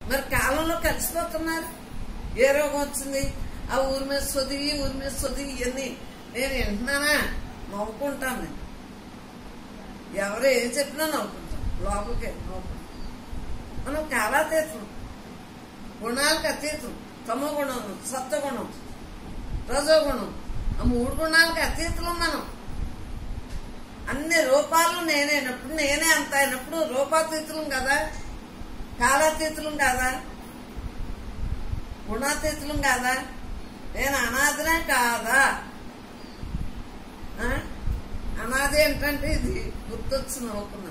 మరి కాలంలో కలిసిపోతున్నారు ఏ రోగం వచ్చింది ఆ ఊరి మీద సొది ఈ ఊరి మీద సొది ఇవన్నీ నేను వింటున్నానా నవ్వుకుంటాను నేను ఎవరు ఏం చెప్పినా నవ్వుకుంటాం లోపలికి నవ్వుకుంటాం మనం కాలాతీతం గుణాలకు అతీతం తమో గుణం సత్వగుణం రజోగుణం ఆ మూడు గుణాలకు అతీతులు మనం అన్ని రూపాలు నేనైనప్పుడు నేనే అంత అయినప్పుడు రూపాతీతులం కదా కాలాతీతులం కాదా గుణాతీతులం కాదా నేను అనాథనే కాదా ఆ? అనాథి ఏంటంటే ఇది గుర్తొచ్చి నవ్వుకున్నాను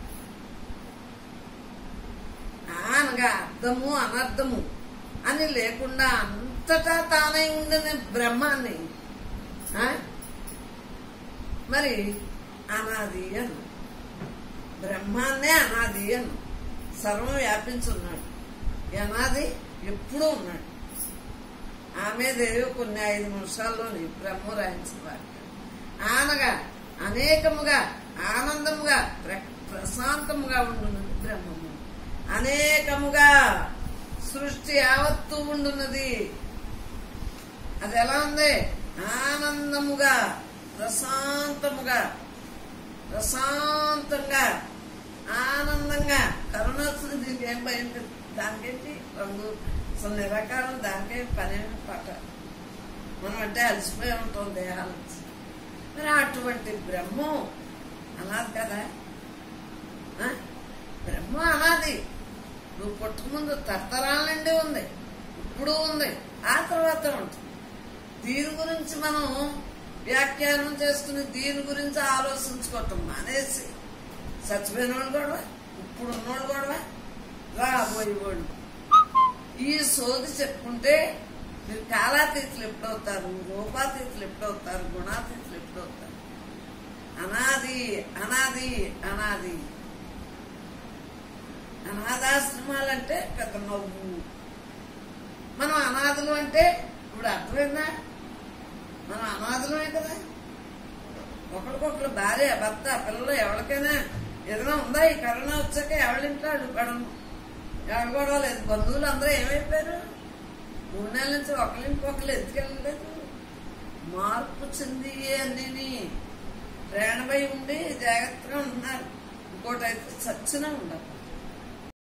అనగా అర్థము అనర్థము అని లేకుండా అంతటా తానై ఉండిన బ్రహ్మాన్ని ఆ? మరి అనాది అను బ్రహ్మాన్నే అనాది అను సర్వం వ్యాపించున్నాడు ఈ అనాది ఎప్పుడూ ఉన్నాడు ఆమె దేవి కొన్ని ఐదు నిమిషాల్లోని బ్రహ్మ రాయించిన వాక్యం ఆనగా అనేకముగా ఆనందముగా ప్ర- ప్రశాంతముగా ఉండున్నది బ్రహ్మము అనేకముగా సృష్టి యావత్తు ఉండున్నది అది ఎలా ఉంది ఆనందముగా ప్రశాంతముగా ప్రశాంతంగా ఆనందంగా కరోనా వస్తుంది దీనికి ఏం భయం లేదు. దానికేంటి రంగు అసలు నిరాకారం దానికేం పనేమి పట్ట మనం అంటే అలసిపోయి ఉంటాం దేహాలు మరి అటువంటి బ్రహ్మం అనాది కదా ఆ? బ్రహ్మ అనాది నువ్వు పుట్టక ముందు తరతరాల నుండి ఉంది ఇప్పుడు ఉంది ఆ తర్వాత ఉంటుంది దీని గురించి మనం వ్యాఖ్యానం చేసుకుని దీని గురించి ఆలోచించుకోవటం మానేసి చచ్చిపోయిన వాళ్ళు కూడా ఇప్పుడు ఉన్నోళ్ళు కూడా రాబోయేవాళ్ళు ఈ సోది చెప్పుకుంటే మీరు కాలాతీతులు ఎప్పుడవుతారు రూపాతీతులు ఎప్పుడవుతారు గుణాతీతులు ఎప్పుడవుతారు అనాది అనాది అనాది అనాథాశ్రమాలంటే పెద్ద నవ్వు మనం అనాథులు అంటే ఇప్పుడు అర్థమైందా మనం అనాథులమే కదా ఒకరికొకరు భార్య భర్త పిల్లలు ఎవరికైనా ఏదైనా ఉందా ఈ కరోనా వచ్చాక ఎవరింట్లో అడుగుపడం ఎవరు కూడా లేదు బంధువులు అందరూ ఏమైపోయారు మూడు నెలల నుంచి ఒకరింకొకరు ఎత్తుకెళ్ళలేదు మార్పు చెంది అన్నీ ప్రాణభయం ఉండి జాగ్రత్తగా ఉంటున్నారు ఇంకోటి అయితే చచ్చిన ఉండదు